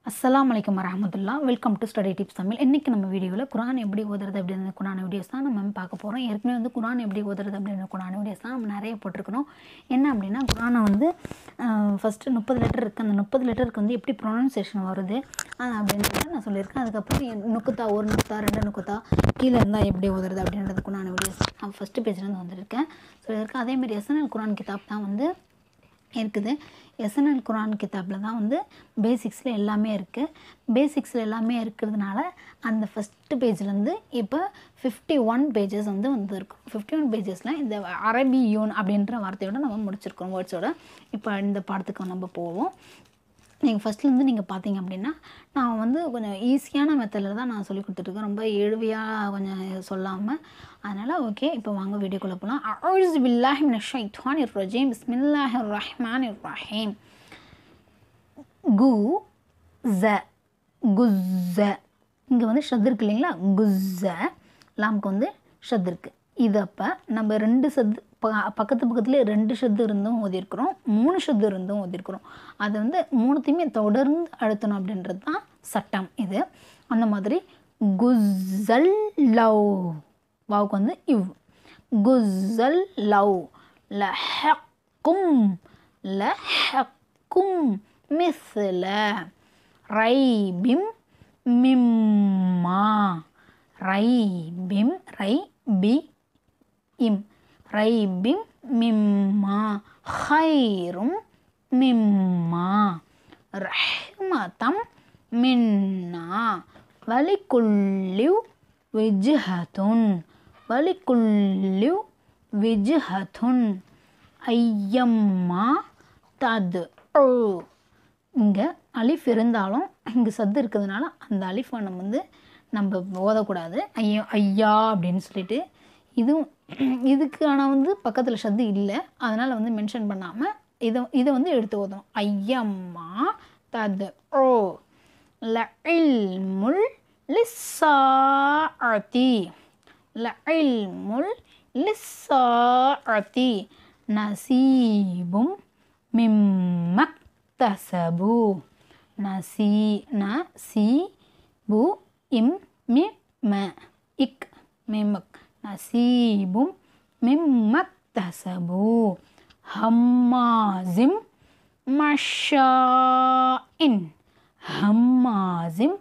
அஸ்ஸலாமு அலைக்கும் வரஹமத்துல்லா welcome to study tips Tamil இன்றைக்கி நம்ம வீடியோவில் குரான் எப்படி ஓதுறது அப்படின்னு குரான் வீடியோஸ் தான் நம்ம பார்க்க போகிறோம் ஏற்கனவே வந்து குரான் எப்படி ஓதுறது அப்படின்னு குரான் வீடியோஸ் தான் நம்ம நிறைய போட்டிருக்கிறோம் என்ன அப்படின்னா குரானை வந்து ஃபஸ்ட்டு முப்பது லெட்டர் இருக்குது அந்த முப்பது லெட்டருக்கு வந்து எப்படி ப்ரொனன்சியேஷன் வருது அஹ் அப்படின்றத நான் சொல்லியிருக்கேன் அதுக்கப்புறம் என் நுக்குத்தா ஒரு நுக்குத்தா ரெண்டு நுக்குத்தா கீழே இருந்தால் எப்படி ஓதுறது அப்படின்றது குரான் வீடியோஸ் நான் ஃபஸ்ட்டு பேஜ்லேருந்து வந்திருக்கேன் சொல்லியிருக்கேன் அதேமாதிரி எஸ்என்எல் குரான் கிதாப் தான் வந்து இருக்குது எஸ்என்எல் குரான் கிதாப்பில் தான் வந்து பேசிக்ஸில் எல்லாமே இருக்குது பேசிக்ஸில் எல்லாமே இருக்கிறதுனால அந்த ஃபஸ்ட்டு பேஜ்லேருந்து இப்போ ஃபிஃப்டி ஒன் பேஜஸ் வந்து வந்துருக்கும் ஃபிஃப்டி ஒன் பேஜஸில் இந்த அரபியூன் அப்படின்ற வார்த்தையோட நம்ம முடிச்சிருக்கோம் வேர்ட்ஸோட இப்போ இந்த பாடத்துக்கு நம்ம போவோம் நீங்கள் ஃபஸ்ட்லேருந்து நீங்கள் பார்த்தீங்க அப்படின்னா நான் வந்து கொஞ்சம் ஈஸியான மெத்தடில் தான் நான் சொல்லி கொடுத்துட்ருக்கேன் ரொம்ப எளிமையாக கொஞ்சம் சொல்லாமல் அதனால் ஓகே இப்போ வாங்க வீடியோக்குள்ளே போகலாம் அவுஸ் பில்லாஹி மின ஷைத்வான் ரஜீம் பிஸ்மில்லாஹி ரஹ்மான் ரஹீம் கு ஜ குஸ்ஸ இங்கே வந்து ஷத் இருக்கு இல்லைங்களா குஸ்ஸ லாம்க்கு வந்து ஷத் இருக்குது இது அப்போ நம்ம ரெண்டு சத்து ப பக்கத்து பக்கத்துலேயே ரெண்டு ஷத்து இருந்தும் ஓதிருக்கிறோம் மூணு ஷத்து இருந்தும் ஓதிருக்கிறோம் அது வந்து மூணுத்தையுமே தொடர்ந்து அழுத்தணும் அப்படின்றது தான் சட்டம் இது அந்த மாதிரி குஸ்ஸல் லவ் வாவுக்கு வந்து இவ் குஸ்ஸல் லவ் லஹக்கும் லஹக்கும் மிஸ்ல ரைபிம் மிம்மா ரைபிம் ரை பி இம் ரைபிம் மிம்மா ஹைரும் மிம்மா ரஹ்மதம் மின்னா வலிக்குள்ளிவ் விஜ்ஹத்துன் வலிக்குள்ளிவ் விஜ்ஹத்துன் ஐயம்மா தது இங்கே அலிஃப் இருந்தாலும் இங்கே சத்து இருக்கிறதுனால அந்த அலிஃபை நம்ம வந்து நம்ம ஓதக்கூடாது ஐயோ ஐயா அப்படின்னு சொல்லிட்டு இதுவும் இதுக்கு ஆனால் வந்து பக்கத்தில் சத்து இல்லை அதனால் வந்து மென்ஷன் பண்ணாமல் இதை இதை வந்து எடுத்து ஓதணும் ஐயம்மா தது ஓ லஇல்முல் லிஸ்ஸாஅதி லஇல்முல் லிஸ்ஸாஅதி நசீபும் மிம்மக்தசபு நசி நசி பு இம் மி ம இக் மிமக் நசீபும் மிம்மக்தசபு ஹம்மாசிம் மஷாஇன் ஹம்மாசிம்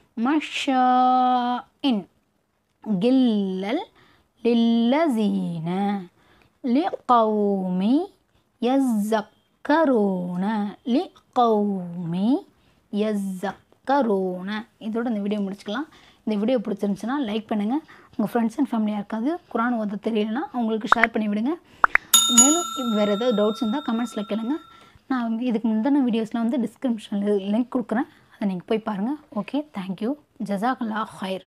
மஷாஇன் கில்லல் லில்லசீன லிகௌமி யஸ்ஸக்கரூன லிகௌமி யஸ்ஸக்கரூன இதோட இந்த வீடியோ முடிச்சுக்கலாம் இந்த வீடியோ பிடிச்சிருந்துச்சுன்னா லைக் பண்ணுங்கள் உங்கள் ஃப்ரெண்ட்ஸ் அண்ட் ஃபேமிலி யாருக்காவது குரான் ஓத தெரியலனா அவங்களுக்கு ஷேர் பண்ணி விடுங்க மேலும் வேறு ஏதாவது டவுட்ஸ் இருந்தால் கமெண்ட்ஸில் கேளுங்க நான் இதுக்கு முந்தின வீடியோஸில் வந்து டிஸ்கிரிப்ஷனில் லிங்க் கொடுக்குறேன் அதை நீங்கள் போய் பாருங்கள் ஓகே தேங்க்யூ ஜசாக் அல்லா ஹைர்